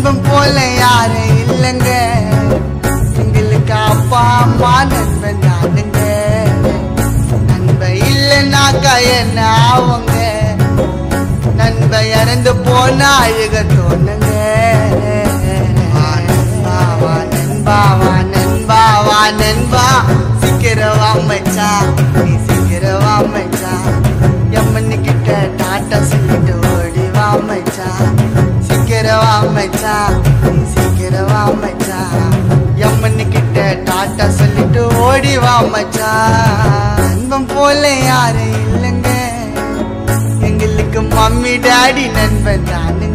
நண்பன் போல யாரும் இல்லைங்க எங்களுக்கு அப்பா அம்மா நண்பன் நானுங்க நண்பன் இல்லைனாக்கா என்ன ஆவுங்க நண்பன் இறந்து போனா அழுக தோணுங்க வா நண்பா, வா நண்பா, வா நண்பா, வா நண்பா. சீக்கிரவா மச்சான், நீ சீக்கிரவா மச்சான். எம்மனு கிட்ட டாட்டா சொல்லிட்டு ஓடி வா மச்சான். சீக்கிரவா மச்சான், நீ சீக்கிரவா மச்சான். எம்மனு கிட்ட டாட்டா சொல்லிட்டு ஓடி வா மச்சான் நண்பன் போல யாரும் இல்லைங்க எங்களுக்கு மம்மி டாடி நண்பன் தானுங்க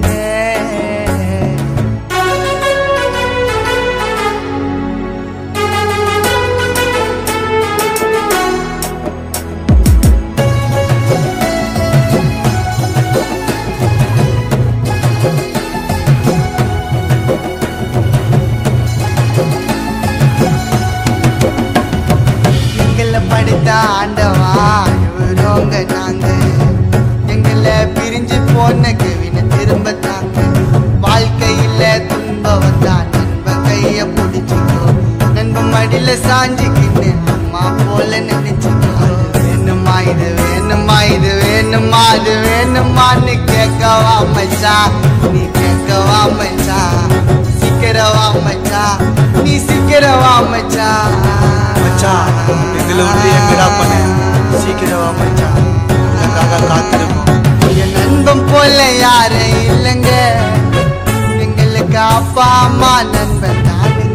எங்களை படுத்த ஆண்டவா இவரோங்க நாங்க எங்களை பிரிஞ்சு போன கவின திரும்ப தாங்க வாழ்க்கையில துன்பம் வந்தா நண்பன் கைய பிடிச்சிக்கோ நண்பன் மடியில சாஞ்சிக்கின்னு அம்மா போல நினைச்சுக்கோ வேணுமா இது வேணுமா இது வேணுமா அது வேணுமான்னு கேட்கவா மச்சான் நீ கேட்கவா மச்சான் சீக்கிரவா மச்சான் நீ சீக்கிரவா மச்சான் மச்சான், எங்களை விட்டு எங்கடா போன? சீக்கிரம் வா மச்சான் உனக்காக காத்திருக்கோம் என் நண்பன் போல யாரும் இல்லைங்க எங்களுக்கு அப்பா அம்மா நண்பன் தானுங்க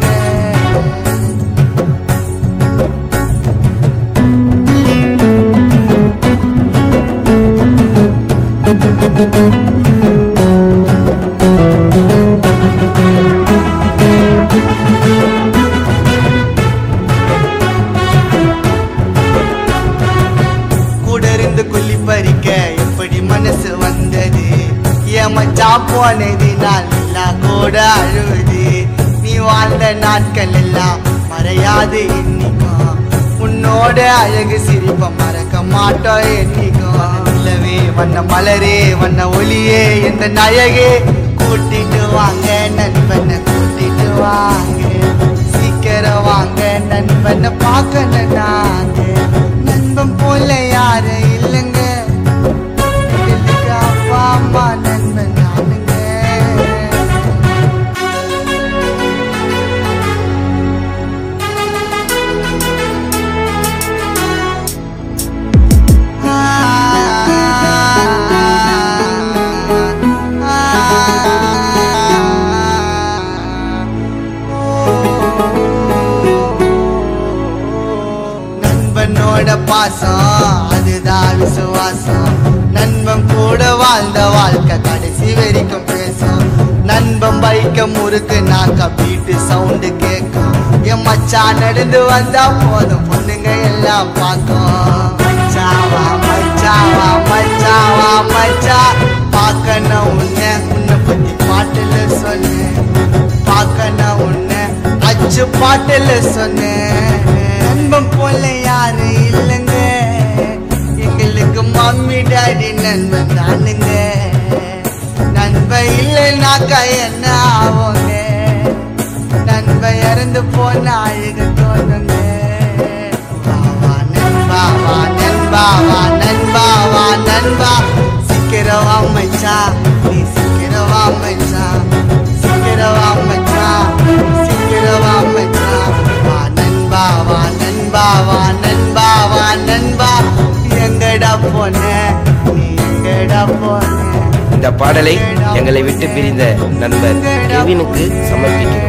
கூட இருந்து கொல்லி பறிக்க எப்படி மனசு வந்தது ஏமச்சா போனது நாள் எல்லாம் கூட அழுவுது நீ வாழ்ந்த நாட்கள் எல்லாம் மறையாது என்னைக்கும் உன்னோட அழகு சிரிப்ப மறக்க மாட்டோம் என்னைக்கும் நிலவே வண்ண மலரே வண்ண ஒளியே எந்த நயகே கூட்டிட்டு வாங்க நண்பனை கூட்டிட்டு வாங்க சீக்கிரம் வாங்க நண்பனை பார்க்கணும் நாங்க நண்பன் போல யாரும் இல்லைங்க எங்களுக்கு அப்பா அம்மா நண்பன் நானுங்க நண்பனோட பாசம் அதுதான் விசுவாசம் நண்பன் கூட வாழ்ந்த வாழ்க்கை கடைசி வரைக்கும் பேசும் நண்பன் பைக்க முறுக்கு நாக்க பீட்டு சவுண்டு கேட்கும் என் மச்சான் நடந்து வந்தா போதும் பொண்ணுங்க எல்லாம் பார்க்கும் மச்சாவா மச்சாவா மச்சாவா மச்சா பார்க்கணும் உன்னை உன்னை பத்தி பாட்டுல சொன்னேன் பார்க்கணும் உன்னை அச்சு பாட்டுல சொன்னேன் நண்பன் போல யாரு இல்லைங்க எங்களுக்கு மம்மி டாடி நண்பன் தானுங்க நண்பன் இல்லைனாக்கா என்ன ஆவோங்க நண்பன் இறந்து போன அழுக தோணுங்க வா, வா, நண்பா வா நண்பா வா நண்பா வா நண்பா சீக்கிரம் வா மச்சான் நீ சீக்கிரம் வா மச்சான் சீக்கிரம் வா மச்சான் சீக்கிரம் வா மச்சான் வா நண்பா வா நண்பா வா நண்பா வா நண்பா எங்கடா போன நீ எங்கடா போன இந்த பாடலை எங்களை விட்டு பிரிந்த நண்பர் கெவினுக்கு சமர்ப்பிக்கிறோம்